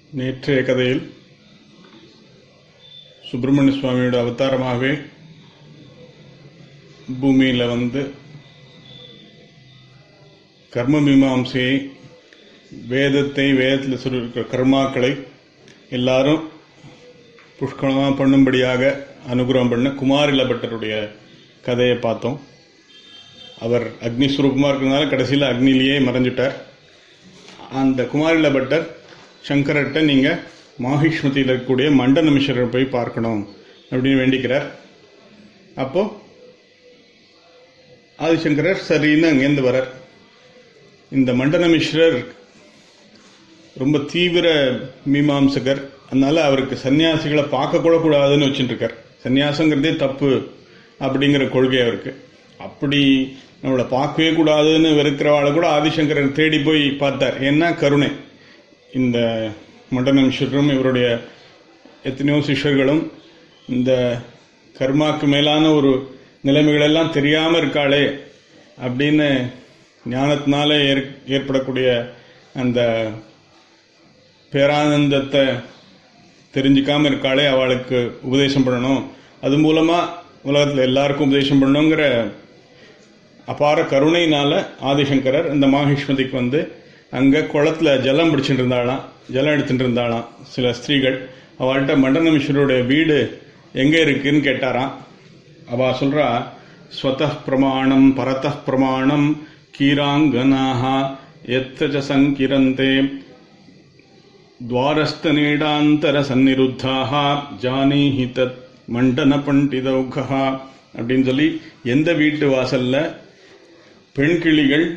நேற்றைய கதையில் சுப்பிரமணிய சுவாமியோட அவதாரமாகவே பூமியில் வந்து கர்ம மீமாம்சையை வேதத்தை வேதத்தில் சொல்லியிருக்கிற கர்மாக்களை எல்லாரும் புஷ்கலமாக பண்ணும்படியாக அனுகிரகம் பண்ண குமாரில பட்டருடைய கதையை பார்த்தோம் அவர் அக்னி சுரூபமாக இருக்கிறதுனால கடைசியில் அக்னிலேயே மறைஞ்சிட்டார் அந்த குமாரில பட்டர் சங்கரர்கிட்ட நீங்கள் மாஹிஷ்மதியில் இருக்கக்கூடிய மண்டன மிஸ்ரரை போய் பார்க்கணும் அப்படின்னு வேண்டிக்கிறார் அப்போ ஆதிசங்கரர் சரின்னு அங்கேருந்து வரார் இந்த மண்டன மிஸ்ரர் ரொம்ப தீவிர மீமாம்சகர் அதனால அவருக்கு சன்னியாசிகளை பார்க்க கூட கூடாதுன்னு வச்சுட்டு இருக்கார் சன்னியாசங்கிறதே தப்பு அப்படிங்கிற கொள்கை அவருக்கு அப்படி நம்மளை பார்க்கவே கூடாதுன்னு வெறுக்கிறவாளை கூட ஆதிசங்கரர் தேடி போய் பார்த்தார் ஏன்னா கருணை இந்த மண்டன மிஸ்ரரும் இவருடைய எத்தனையோ சிஷ்யர்களும் இந்த கர்மாக்கு மேலான ஒரு நிலைமைகளெல்லாம் தெரியாமல் இருக்காளே அப்படின்னு ஞானத்தினால ஏற் ஏற்படக்கூடிய அந்த பேரானந்தத்தை தெரிஞ்சுக்காம இருக்காளே அவளுக்கு உபதேசம் பண்ணணும் அது மூலமா உலகத்தில் எல்லாருக்கும் உபதேசம் பண்ணணுங்கிற அபார கருணையினால ஆதிசங்கரர் இந்த மாஹிஷ்மதிக்கு வந்து அங்க குளத்துல ஜலம் பிடிச்சிட்டு இருந்தாளாம் ஜலம் எடுத்துட்டு இருந்தாளாம் சில ஸ்திரீகள் அவள்கிட்ட மண்டன மிஸ்வருடைய வீடு எங்க இருக்குன்னு கேட்டாராம் அவ சொல்றா ஸ்வத பிரமாணம் பரத பிரமாணம் கீராங்கனாக எத்த சங்கிரந்தே துவாரஸ்தநீடாந்தர சந்நிருத்தாக ஜானீஹி தத் மண்டன பண்டிதௌகா அப்படின்னு சொல்லி எந்த வீட்டு வாசல்ல பெண் கிளிகள்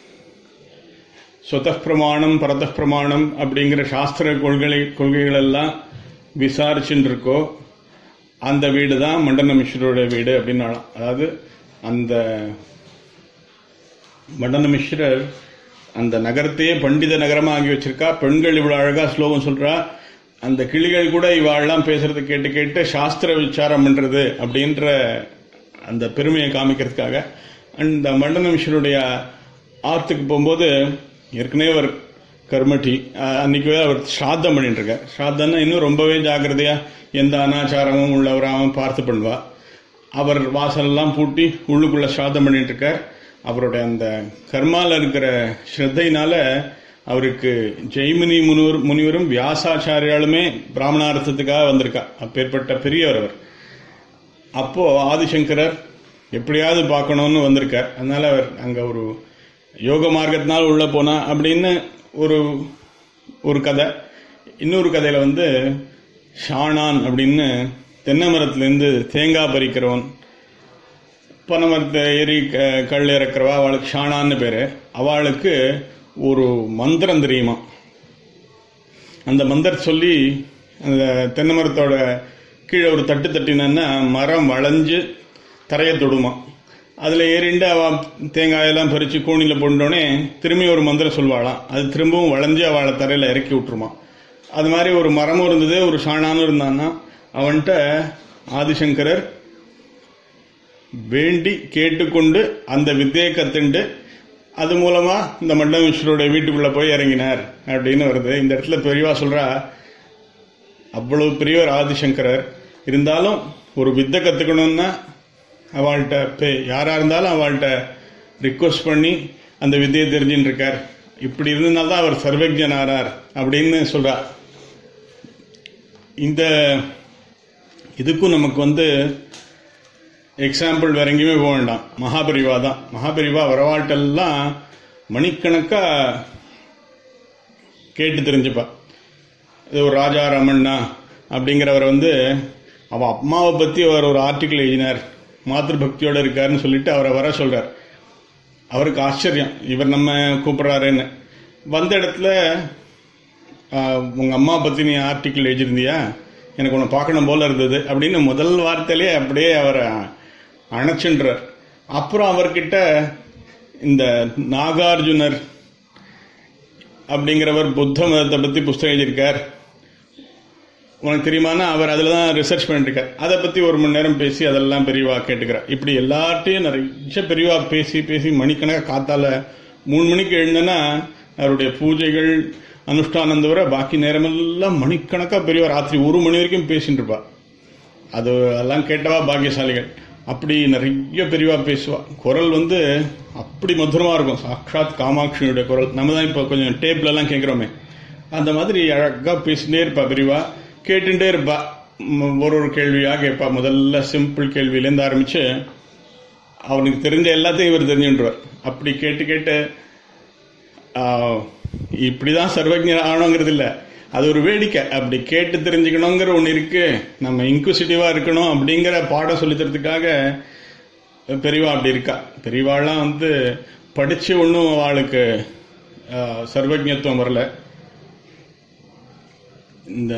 சொத பிரமாணம் பரத பிரமாணம் அப்படிங்கிற சாஸ்திர கொள்கை கொள்கைகள் எல்லாம் விசாரிச்சுட்டு இருக்கோ அந்த வீடு தான் மண்டன மிஸ்ரோட வீடு அப்படின்னாலாம் அதாவது அந்த மண்டன மிஸ்ரர் அந்த நகரத்தையே பண்டித நகரமா ஆகி வச்சிருக்கா பெண்கள் இவ்வளவு அழகா ஸ்லோகம் சொல்றா அந்த கிளிகள் கூட இவாள்லாம் பேசுறது கேட்டு கேட்டு சாஸ்திர விசாரம் பண்றது அப்படின்ற அந்த பெருமையை காமிக்கிறதுக்காக அந்த மண்டன மிஸ்ரருடைய ஆர்த்துக்கு போகும்போது ஏற்கனவே அவர் கர்மட்டி அன்னைக்கு அவர் ஸ்ராத்தம் பண்ணிட்டு இருக்கார் ஸ்ராத்தம்னா இன்னும் ரொம்பவே ஜாக்கிரதையா எந்த அனாச்சாரமும் உள்ளவராகவும் பார்த்து பண்ணுவா அவர் வாசலெல்லாம் பூட்டி உள்ளுக்குள்ள ஸ்ராத்தம் பண்ணிட்டு இருக்கார் அவருடைய அந்த கர்மால இருக்கிற ஸ்ரத்தையினால அவருக்கு ஜெய்மினி முனிவர் முனிவரும் வியாசாச்சாரியாலுமே பிராமணார்த்தத்துக்காக வந்திருக்கா அப்பேற்பட்ட பெரியவர் அவர் அப்போ ஆதிசங்கரர் எப்படியாவது பார்க்கணும்னு வந்திருக்கார் அதனால அவர் அங்க ஒரு யோக மார்க்கத்தினால் உள்ள போனா அப்படின்னு ஒரு ஒரு கதை இன்னொரு கதையில வந்து ஷானான் அப்படின்னு தென்னை மரத்துலேருந்து தேங்காய் பறிக்கிறவன் பனை மரத்தை ஏறி கல் இறக்குறவா அவளுக்கு ஷானான்னு பேரு அவளுக்கு ஒரு மந்திரம் தெரியுமா அந்த மந்திரம் சொல்லி அந்த தென்னை மரத்தோட கீழே ஒரு தட்டு தட்டினா மரம் வளைஞ்சு தரையை தொடுமா அதில் ஏறிண்டு அவ தேங்காயெல்லாம் பறித்து கூணியில் போட்டோடனே திரும்பி ஒரு மந்திரம் சொல்வாளாம் அது திரும்பவும் வளைஞ்சு அவளை தரையில் இறக்கி விட்டுருமா அது மாதிரி ஒரு மரமும் இருந்தது ஒரு ஷானானும் இருந்தான்னா அவன்கிட்ட ஆதிசங்கரர் வேண்டி கேட்டுக்கொண்டு அந்த வித்தையை கத்துண்டு அது மூலமா இந்த மண்டமேஸ்வரோட வீட்டுக்குள்ள போய் இறங்கினார் அப்படின்னு வருது இந்த இடத்துல பெரியவா சொல்றா அவ்வளவு பெரியவர் ஆதிசங்கரர் இருந்தாலும் ஒரு வித்தை கத்துக்கணும்னா அவள்கிட்ட யாரா இருந்தாலும் அவள்கிட்ட ரிக்வஸ்ட் பண்ணி அந்த வித்தையை தெரிஞ்சுட்டு இருக்கார் இப்படி இருந்ததுனால்தான் அவர் சர்வஜன் ஆறார் அப்படின்னு சொல்றார் இந்த இதுக்கும் நமக்கு வந்து எக்ஸாம்பிள் வேற எங்கேயுமே போக வேண்டாம் மகாபரிவா தான் மகாபரிவா வரவாட்டெல்லாம் மணிக்கணக்கா கேட்டு தெரிஞ்சுப்பா இது ஒரு ராஜா ரமண்ணா அப்படிங்கிறவர் வந்து அவ அம்மாவை பத்தி அவர் ஒரு ஆர்டிக்கிள் எழுதினார் மாத்திரு பக்தியோட இருக்காருன்னு சொல்லிட்டு அவரை வர சொல்றார் அவருக்கு ஆச்சரியம் இவர் நம்ம கூப்பிடுறாருன்னு வந்த இடத்துல உங்க அம்மா பத்தி நீ ஆர்டிக்கிள் எழுதியிருந்தியா எனக்கு உன்னை பார்க்கணும் போல இருந்தது அப்படின்னு முதல் வார்த்தையிலே அப்படியே அவரை அணைச்சுன்றார் அப்புறம் அவர்கிட்ட இந்த நாகார்ஜுனர் அப்படிங்கிறவர் புத்த மதத்தை பத்தி புஸ்தகம் எழுதியிருக்கார் உனக்கு தெரியுமானா அவர் அதில் தான் ரிசர்ச் பண்ணிருக்கார் அதை பற்றி ஒரு மணி நேரம் பேசி அதெல்லாம் பெரியவா கேட்டுக்கிறார் இப்படி எல்லார்ட்டையும் நிறைய பெரியவா பேசி பேசி மணிக்கணக்காக காத்தால மூணு மணிக்கு எழுந்தனா அவருடைய பூஜைகள் அனுஷ்டானம் தவிர பாக்கி நேரமெல்லாம் மணிக்கணக்கா பெரியவா ராத்திரி ஒரு மணி வரைக்கும் பேசிட்டு இருப்பா அது எல்லாம் கேட்டவா பாக்கியசாலிகள் அப்படி நிறைய பெரியவா பேசுவா குரல் வந்து அப்படி மதுரமா இருக்கும் சாக்ஷாத் காமாட்சியுடைய குரல் நம்ம தான் இப்போ கொஞ்சம் டேப்ல எல்லாம் கேட்கிறோமே அந்த மாதிரி அழகா பேசிட்டே இருப்பா பெரியவா கேட்டுட்டே இருப்பா ம், ஒரு ஒரு கேள்வியா கேட்பா முதல்ல சிம்பிள் கேள்வியிலேருந்து ஆரம்பிச்சு அவனுக்கு தெரிஞ்ச எல்லாத்தையும் இவர் தெரிஞ்சுட்டுருவார் அப்படி கேட்டு கேட்டு ஆஹ், இப்படிதான் சர்வஜர் ஆகணுங்கிறது இல்ல அது ஒரு வேடிக்கை அப்படி கேட்டு தெரிஞ்சுக்கணுங்கிற ஒண்ணு இருக்கு நம்ம இன்குசிட்டிவா இருக்கணும் அப்படிங்கிற பாடம் சொல்லித் தரதுக்காக பெரியவா அப்படி இருக்கா பெரியவாள்லாம் வந்து படிச்சு ஒன்றும் அவளுக்கு ஆஹ், சர்வஜத்துவம் வரல இந்த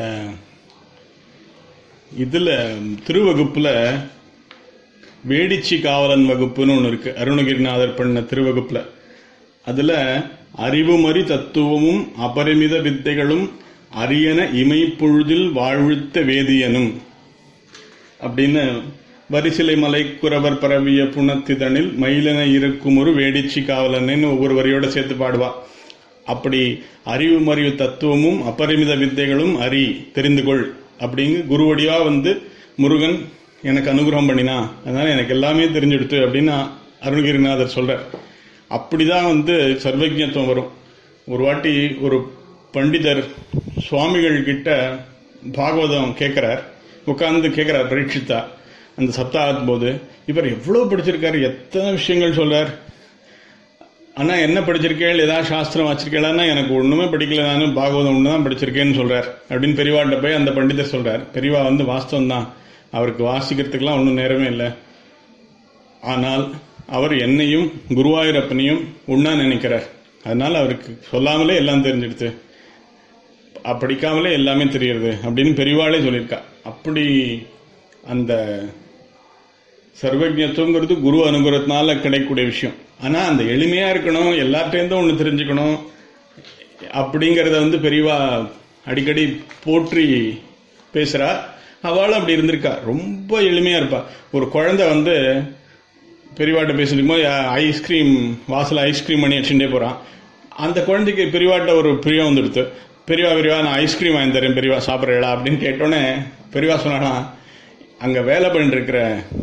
இதுல திருவகுப்புல வேடிச்சி காவலன் வகுப்புன்னு ஒன்று இருக்கு அருணகிரிநாதர் பண்ண திருவகுப்புல அதுல அறிவுமறி தத்துவமும் அபரிமித வித்தைகளும் அரியன இமைப்பொழுதில் வாழ்வித்த வேதியனும் அப்படின்னு வரிசிலை மலை குறவர் பரவிய புணத்திதனில் மயிலென இருக்கும் ஒரு வேடிச்சி காவலன்னு ஒவ்வொரு வரியோட சேர்த்து பாடுவா அப்படி அறிவு மறிவு தத்துவமும் அபரிமித வித்தைகளும் அறி தெரிந்து கொள் அப்படிங்க குருவடியா வந்து முருகன் எனக்கு அனுகிரகம் பண்ணினா அதனால எனக்கு எல்லாமே தெரிஞ்சுடுத்து அப்படின்னு அருணகிரிநாதர் சொல்றார் அப்படிதான் வந்து சர்வஜத்துவம் வரும் ஒரு வாட்டி ஒரு பண்டிதர் சுவாமிகள் கிட்ட பாகவதம் கேட்கிறார் உட்கார்ந்து கேட்கிறார் பரீட்சித்தா அந்த சப்தாகத் போது இவர் எவ்வளவு படிச்சிருக்காரு எத்தனை விஷயங்கள் சொல்றார் ஆனா என்ன படிச்சிருக்கேள் ஏதாவது சாஸ்திரம் வச்சிருக்கேளான்னா எனக்கு ஒண்ணுமே படிக்கல நானும் பாகவதம் ஒன்று தான் படிச்சிருக்கேன்னு சொல்றார் அப்படின்னு பெரியவாட்ட போய் அந்த பண்டிதர் சொல்றார் பெரியவா வந்து வாஸ்தவம் தான் அவருக்கு வாசிக்கிறதுக்கெல்லாம் ஒன்றும் நேரமே இல்லை ஆனால் அவர் என்னையும் குருவாயூரப்பனையும் ஒண்ணா நினைக்கிறார் அதனால அவருக்கு சொல்லாமலே எல்லாம் தெரிஞ்சிடுது அ- படிக்காமலே எல்லாமே தெரியுது அப்படின்னு பெரியவாளே சொல்லியிருக்கா அப்படி அந்த சர்வஜத்துவங்கிறது குரு அனுகிரகத்தினால கிடைக்கக்கூடிய விஷயம் ஆனா அந்த எளிமையா இருக்கணும் எல்லார்ட்டேருந்தும் ஒண்ணு தெரிஞ்சுக்கணும் அப்படிங்கறத வந்து பெரியவா அடிக்கடி போற்றி பேசுறா அவளும் அப்படி இருந்திருக்கா ரொம்ப எளிமையா இருப்பா ஒரு குழந்தை வந்து பெரியவாட்ட பேசிட்டு இருக்கும்போது ஐஸ்கிரீம் வாசல் ஐஸ்கிரீம் பண்ணி வச்சுட்டே போறான் அந்த குழந்தைக்கு பெரியவாட்ட ஒரு பிரியம் வந்துடுத்து பெரியவா பெரியவா நான் ஐஸ்கிரீம் வாங்கி தரேன் பெரியவா சாப்பிட்றீங்களா அப்படின்னு கேட்டோன்னே பெரியவா சொன்னானா அங்க வேலை பண்ணிட்டு இருக்கிற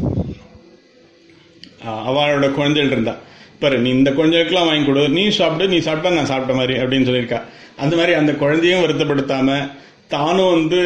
ஆஹ், அவளோட குழந்தைகள் இருந்தா பாரு நீ இந்த குழந்தைகளுக்குலாம் வாங்கி கொடு நீ சாப்பிடு நீ சாப்பிட்டா நான் சாப்பிட்ட மாதிரி அப்படின்னு சொல்லியிருக்கா அந்த மாதிரி அந்த குழந்தையும் வருத்தப்படுத்தாம தானும் வந்து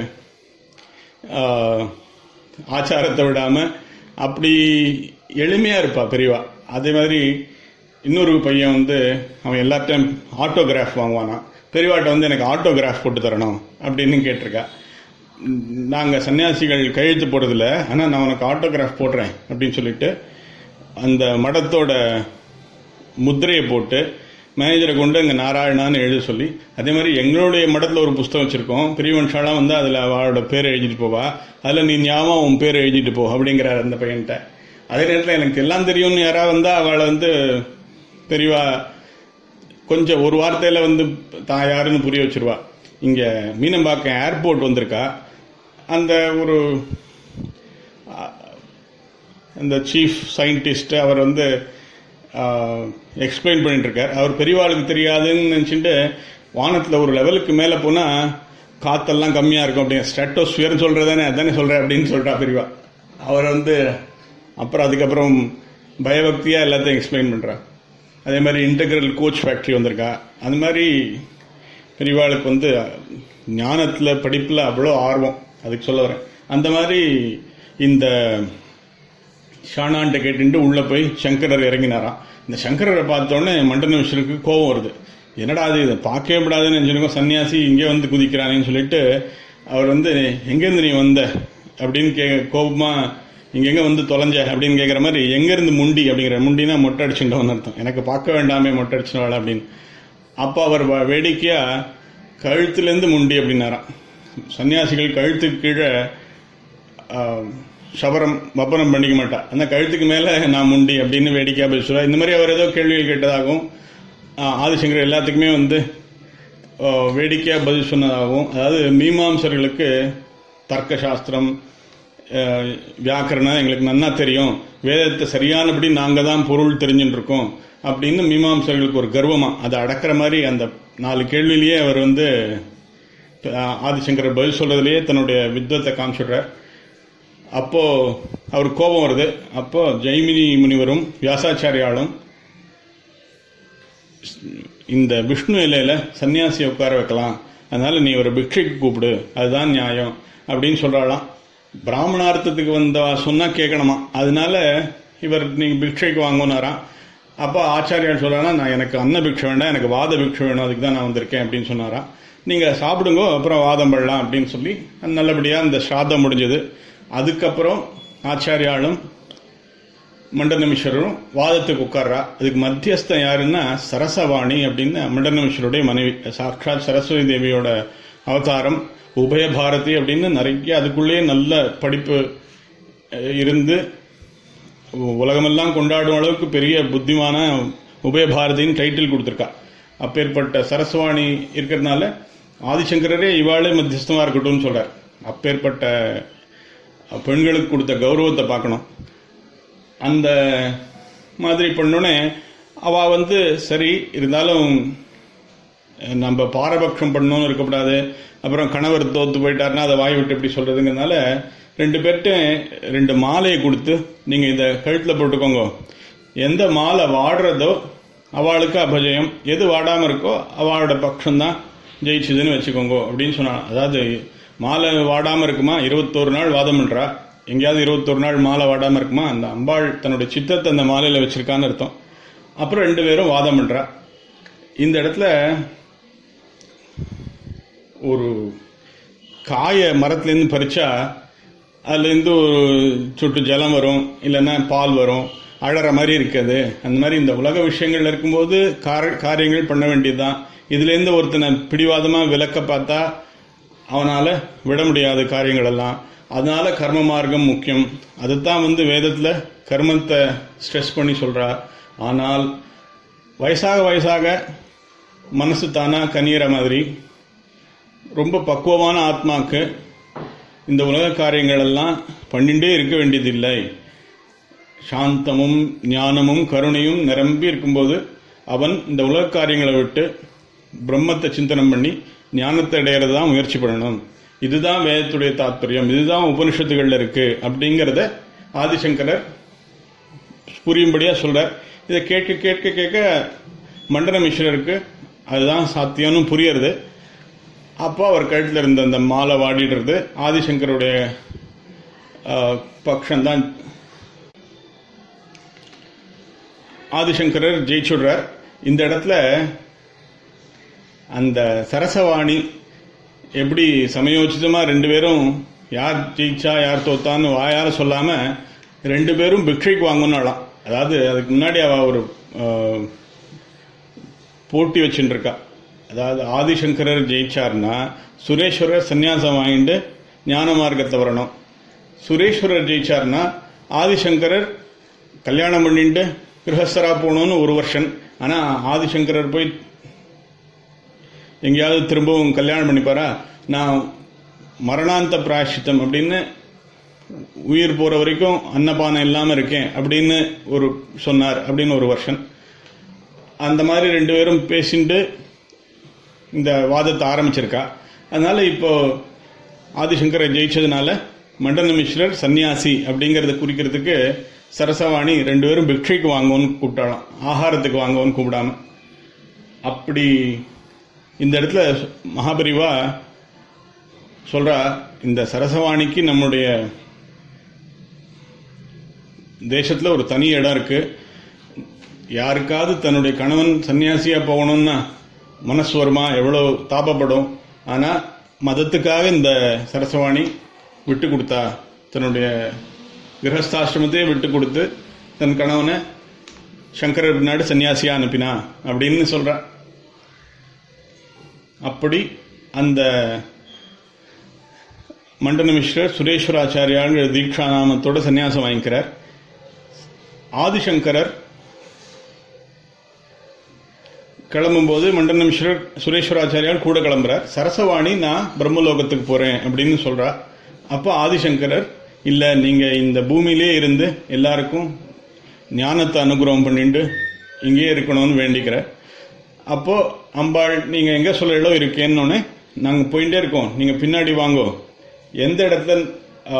ஆஹ், ஆச்சாரத்தை விடாம அப்படி எளிமையா இருப்பா பெரியவா அதே மாதிரி இன்னொரு பையன் வந்து அவன் எல்லாத்தையும் ஆட்டோகிராஃப் வாங்குவானா பெரியவாட்ட வந்து எனக்கு ஆட்டோகிராஃப் போட்டு தரணும் அப்படின்னு கேட்டிருக்கா ம், நாங்க சன்னியாசிகள் கையெழுத்து போடுறதில்ல ஆனா நான் உனக்கு ஆட்டோகிராஃப் போடுறேன் அப்படின்னு சொல்லிட்டு அந்த மடத்தோட முத்திரையை போட்டு மேனேஜரை கொண்டு அங்கே நாராயணான்னு எழுத சொல்லி அதே மாதிரி எங்களுடைய மடத்தில் ஒரு புஸ்தகம் வச்சிருக்கோம் பெரியவன்ஷாலாம் வந்து அதில் அவளோட பேர் எழுதிட்டு போவா அதில் நீ ஞாபகம் உன் பேர் எழுதிட்டு போ அப்படிங்கிறார் அந்த பையன்கிட்ட அதே நேரத்தில் எனக்கு எல்லாம் தெரியும்னு யாராவது வந்தா அவளை வந்து பெரியவா கொஞ்சம் ஒரு வார்த்தையில வந்து தான் யாருன்னு புரிய வச்சிருவா இங்க மீனம்பாக்கம் ஏர்போர்ட் வந்திருக்கா அந்த ஒரு அந்த சீஃப் சயின்டிஸ்ட் அவர் வந்து எக்ஸ்பிளைன் பண்ணிட்டு இருக்கார் அவர் பெரியவாளுக்கு தெரியாதுன்னு நினைச்சிட்டு வானத்துல ஒரு லெவலுக்கு மேல போனா காத்தெல்லாம் கம்மியா இருக்கும் அப்படிங்க ஸ்ட்ராட்டோஸ்பியர்னு சொல்றதானே அதானே சொல்றேன் அப்படின்னு சொல்றா பெரியவா அவர் வந்து அப்புறம் அதுக்கப்புறம் பயபக்தியா எல்லாத்தையும் எக்ஸ்பிளைன் பண்றா அதே மாதிரி இன்டெகிரல் கோச் ஃபேக்டரி வந்திருக்கா அந்த மாதிரி பெரியவாளுக்கு வந்து ஞானத்துல படிப்புல அவ்வளோ ஆர்வம் அதுக்கு சொல்ல வரேன் அந்த மாதிரி இந்த ஷானான்ட்ட கேட்டுட்டு உள்ள போய் சங்கரர் இறங்கினாராம் இந்த சங்கரரை பார்த்தோன்னே மண்டன விஷயருக்கு கோபம் வருது என்னடா அது இதை பார்க்கவே விடாதுன்னு நினைச்சிருக்கோம் சன்னியாசி இங்கே வந்து குதிக்கிறானேன்னு சொல்லிட்டு அவர் வந்து எங்கேருந்து நீ வந்த அப்படின்னு கே கோபமா இங்க எங்க வந்து தொலைஞ்ச அப்படின்னு கேட்குற மாதிரி எங்க இருந்து முண்டி அப்படிங்கிற முண்டினா மொட்டை அடிச்சுட்டோம்னு அர்த்தம் எனக்கு பார்க்க வேண்டாமே மொட்டை அடிச்சினவாள் அப்படின்னு அப்போ அவர் வ- வேடிக்கையா கழுத்துலேருந்து முண்டி அப்படின்னாராம் சன்னியாசிகள் கழுத்துக்கு கீழே ஆஹ், சபரம் வப்பனம் பண்ணிக்க மாட்டா அந்த கழுத்துக்கு மேல நான் முண்டி அப்படின்னு வேடிக்கையா பேசுவா இந்த மாதிரி அவர் ஏதோ கேள்விகள் கேட்டதாகவும் ஆஹ், ஆதிசங்கர் எல்லாத்துக்குமே வந்து ஆஹ், வேடிக்கையா பதில் சொன்னதாகவும் அதாவது மீமாம்சர்களுக்கு தர்க்க சாஸ்திரம் அஹ், வியாக்கரணம் எங்களுக்கு நன்னா தெரியும் வேதத்தை சரியானபடி நாங்கள் தான் பொருள் தெரிஞ்சுட்டு இருக்கோம் அப்படின்னு மீமாம்சர்களுக்கு ஒரு கர்வமா அதை அடக்கிற மாதிரி அந்த நாலு கேள்வியிலேயே அவர் வந்து அஹ், ஆதிசங்கரர் பதில் சொல்றதுலயே தன்னுடைய வித்வத்தை காமிச்சுடுறார் அப்போ அவர் கோபம் வருது அப்போ ஜெய்மினி முனிவரும் வியாசாச்சாரியாலும் இந்த விஷ்ணு இலையில சன்னியாசியை உட்கார வைக்கலாம் அதனால நீ ஒரு பிக்ஷைக்கு கூப்பிடு அதுதான் நியாயம் அப்படின்னு சொல்றாளாம் பிராமணார்த்தத்துக்கு வந்த சொன்னா கேட்கணுமா அதனால இவர் நீங்க பிக்ஷைக்கு வாங்கினாராம் அப்போ ஆச்சாரியார் சொல்றாரா நான் எனக்கு அன்ன பிக்ஷை வேண்டாம் எனக்கு வாத பிக்ஷை வேணும் அதுக்கு தான் நான் வந்திருக்கேன் அப்படின்னு சொன்னாராம் நீங்க சாப்பிடுங்க அப்புறம் வாதம் பண்ணலாம் அப்படின்னு சொல்லி நல்லபடியா அந்த ஸ்ராத்தம் முடிஞ்சது அதுக்கப்புறம் ஆச்சாரியாலும் மண்டனமிஸ்வரரும் வாதத்துக்கு உட்கார்றா அதுக்கு மத்தியஸ்தம் யாருன்னா சரசவாணி அப்படின்னு மண்டனமிஸ்வருடைய மனைவி சாட்சாத் சரஸ்வதி தேவியோட அவதாரம் உபய பாரதி அப்படின்னு நிறைய அதுக்குள்ளேயே நல்ல படிப்பு அஹ், இருந்து உலகமெல்லாம் கொண்டாடும் அளவுக்கு பெரிய புத்திமான உபய பாரதின்னு டைட்டில் கொடுத்துருக்கா அப்பேற்பட்ட சரஸ்வாணி இருக்கிறதுனால ஆதிசங்கரரே இவாளே மத்தியஸ்தமா இருக்கட்டும்னு சொல்றார் அப்பேற்பட்ட பெண்களுக்கு கொடுத்த கௌரவத்தை பார்க்கணும் அந்த மாதிரி பண்ணோடனே அவ வந்து சரி இருந்தாலும் அஹ், நம்ம பாரபட்சம் பண்ணணும்னு இருக்கக்கூடாது அப்புறம் கணவர் தோத்து போயிட்டாருன்னா அதை வாய் விட்டு எப்படி சொல்றதுங்கிறதுனால ரெண்டு பேர்கிட்ட ரெண்டு மாலையை கொடுத்து நீங்க இதை கழுத்துல போட்டுக்கோங்க எந்த மாலை வாடுறதோ அவளுக்கு அபஜயம் எது வாடாம இருக்கோ அவளோட பட்சம்தான் ஜெயிச்சுதுன்னு வச்சுக்கோங்க அப்படின்னு சொன்னான் அதாவது மாலை வாடாம இருக்குமா இருபத்தோரு நாள் வாதம் பண்றா எங்கேயாவது இருபத்தோரு நாள் மாலை வாடாம இருக்குமா அந்த அம்பாள் தன்னுடைய சித்தத்தை அந்த மாலையில வச்சிருக்கான்னு அர்த்தம் அப்புறம் ரெண்டு பேரும் வாதம் பண்றா இந்த இடத்துல ஒரு காய மரத்துலேருந்து பறிச்சா அதுலேருந்து ஒரு சொட்டு ஜலம் வரும் இல்லைன்னா பால் வரும் அழற மாதிரி இருக்குது அந்த மாதிரி இந்த உலக விஷயங்கள் இருக்கும்போது கார- காரியங்கள் பண்ண வேண்டியதுதான் இதுலேருந்து ஒருத்தனை பிடிவாதமாக விலக்க பார்த்தா அவனால விட முடியாது காரியங்கள் எல்லாம் அதனால கர்ம மார்க்கம் முக்கியம் அதுதான் வந்து வேதத்துல கர்மத்தை ஸ்ட்ரெஸ் பண்ணி சொல்றா ஆனால் வயசாக வயசாக மனசு தானா கனியிற மாதிரி ரொம்ப பக்குவமான ஆத்மாக்கு இந்த உலக காரியங்கள் எல்லாம் பண்ணிட்டே இருக்க வேண்டியதில்லை சாந்தமும் ஞானமும் கருணையும் நிரம்பி இருக்கும்போது அவன் இந்த உலக காரியங்களை விட்டு பிரம்மத்தை சிந்தனம் பண்ணி ஞானத்தை அடையிறது தான் முயற்சி பண்ணணும் இதுதான் வேதத்துடைய தாத்பரியம் இதுதான் உபனிஷத்துகள்ல இருக்கு அப்படிங்கிறத ஆதிசங்கரர் புரியும்படியா சொல்றார் இதை கேட்க கேட்க கேட்க மண்டன மிஸ்ரருக்கு அதுதான் சாத்தியம்னு புரியறது அப்போ அவர் கழுத்தில் இருந்த அந்த மாலை வாடிடுறது ஆதிசங்கருடைய பட்சம்தான் ஆதிசங்கரர் ஜெயிச்சுடுறார் இந்த இடத்துல அந்த சரசவாணி எப்படி சமயோசிதமா ரெண்டு பேரும் யார் ஜெயிச்சா யார் தோத்தான்னு வாயால சொல்லாம ரெண்டு பேரும் பிக்ஷைக்கு வாங்கணும்னாலாம் அதாவது அதுக்கு முன்னாடி அவ ஒரு அஹ், போட்டி வச்சுட்டு இருக்கா அதாவது ஆதிசங்கரர் ஜெயிச்சார்னா சுரேஸ்வரர் சன்னியாசம் வாங்கிட்டு ஞான மார்க்கத்தை வரணும் சுரேஸ்வரர் ஜெயிச்சார்னா ஆதிசங்கரர் கல்யாணம் பண்ணிட்டு கிரகஸ்தரா போகணும்னு ஒரு வருஷம் ஆனா ஆதிசங்கரர் போய் எங்கேயாவது திரும்பவும் கல்யாணம் பண்ணிப்பாரா நான் மரணாந்த பிராயஷ்சித்தம் அப்படின்னு உயிர் போற வரைக்கும் அன்னபானம் இல்லாம இருக்கேன் அப்படின்னு ஒரு சொன்னார் அப்படின்னு ஒரு வருஷம் அந்த மாதிரி ரெண்டு பேரும் பேசிட்டு இந்த வாதத்தை ஆரம்பிச்சிருக்கா அதனால இப்போ ஆதிசங்கரை ஜெயிச்சதுனால மண்டன மிஸ்ரர் சன்னியாசி அப்படிங்கறத குறிக்கிறதுக்கு சரசவாணி ரெண்டு பேரும் பிக்ஷைக்கு வாங்குவோன்னு கூப்பிட்டாலாம் ஆகாரத்துக்கு வாங்குவோன்னு கூப்பிடாம அப்படி இந்த இடத்துல மகாபரிவா சொல்றா இந்த சரசவாணிக்கு நம்முடைய தேசத்துல ஒரு தனி இடம் இருக்கு யாருக்காவது தன்னுடைய கணவன் சன்னியாசியா போகணும்னா மனசு வருமா எவ்வளவு தாபப்படும் ஆனா மதத்துக்காக இந்த சரசவாணி விட்டு கொடுத்தா தன்னுடைய கிரகஸ்தாசிரமத்தையே விட்டு கொடுத்து தன் கணவனை சங்கரர் பின்னாடி சன்னியாசியா அனுப்பினா அப்படின்னு சொல்றா அப்படி அந்த மண்டன மிஸ்ரர் சுரேஸ்வராச்சாரியாங்கிற தீட்சா நாமத்தோட சன்னியாசம் வாங்கிக்கிறார் ஆதிசங்கரர் கிளம்பும்போது மண்டன மிஸ்ரர் சுரேஸ்வராச்சாரியால் கூட கிளம்புறார் சரசவாணி நான் பிரம்மலோகத்துக்கு போறேன் அப்படின்னு சொல்றா அப்போ ஆதிசங்கரர் இல்ல நீங்க இந்த பூமியிலே இருந்து எல்லாருக்கும் ஞானத்தை அனுகிரகம் பண்ணிட்டு இங்கேயே இருக்கணும்னு வேண்டிக்கிற அப்போ அம்பாள் நீங்க எங்க சொல்ல இருக்கேன்னு நாங்க போயிட்டே இருக்கோம் நீங்க பின்னாடி வாங்கோ எந்த இடத்துல ஆ,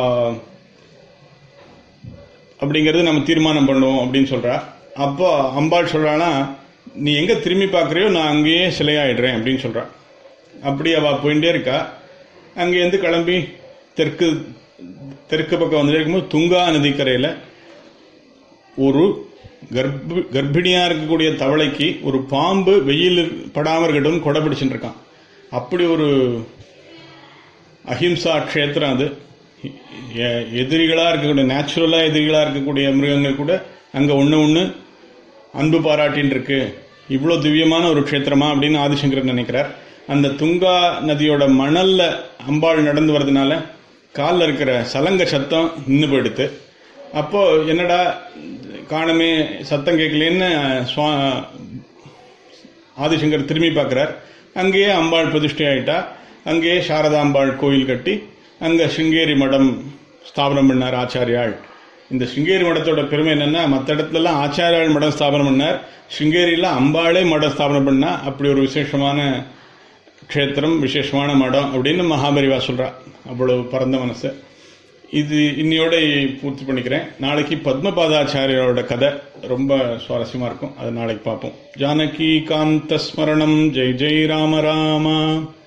அப்படிங்கறது நம்ம தீர்மானம் பண்ணுவோம் அப்படின்னு சொல்றா அப்போ அம்பாள் சொல்றானா நீ எங்க திரும்பி பார்க்கறியோ நான் அங்கேயே சிலையாயிடுறேன் அப்படின்னு சொல்றா அப்படி அவ போயிட்டே இருக்கா அங்கேருந்து கிளம்பி தெற்கு தெற்கு பக்கம் வந்து இருக்கும்போது துங்கா நதிக்கரையில ஒரு கர்ப்ப கர்ப்பிணியா இருக்கக்கூடிய தவளைக்கு ஒரு பாம்பு வெயில் படாம இருக்கட்டும்னு கொடை பிடிச்சிட்டு இருக்கான் அப்படி ஒரு அஹிம்சா க்ஷேத்திரம் அது எ- எதிரிகளா இருக்கக்கூடிய நேச்சுரலா எதிரிகளா இருக்கக்கூடிய மிருகங்கள் கூட அங்க ஒண்ணு ஒண்ணு அன்பு பாராட்டின்னு இருக்கு இவ்வளோ திவ்யமான ஒரு க்ஷேத்திரமா அப்படின்னு ஆதிசங்கரன் நினைக்கிறார் அந்த துங்கா நதியோட மணல்ல அம்பாள் நடந்து வர்றதுனால காலில் இருக்கிற சலங்க சத்தம் நின்று போயிடுத்து அப்போ என்னடா காணமே சத்தம் கேட்கலன்னு சுவா ஆதிசங்கர் திரும்பி பார்க்கிறார் அங்கேயே அம்பாள் பிரதிஷ்டை ஆயிட்டா அங்கேயே சாரதாம்பாள் கோயில் கட்டி அங்க சிங்கேரி மடம் ஸ்தாபனம் பண்ணார் ஆச்சாரியாள் இந்த சிங்கேரி மடத்தோட பெருமை என்னன்னா மற்ற இடத்துல எல்லாம் ஆச்சாரியாள் மடம் ஸ்தாபனம் பண்ணார் சிங்கேரியில அம்பாளே மடம் ஸ்தாபனம் பண்ணா அப்படி ஒரு விசேஷமான க்ஷேத்திரம் விசேஷமான மடம் அப்படின்னு மகாபரிவா சொல்றா அவ்வளவு பரந்த மனசு இது இன்னையோட பூர்த்தி பண்ணிக்கிறேன் நாளைக்கு பத்மபாதாச்சாரியோட கதை ரொம்ப சுவாரஸ்யமா இருக்கும் அதை நாளைக்கு பார்ப்போம் ஜானகி காந்த ஸ்மரணம் ஜெய் ஜெய் ராம ராமா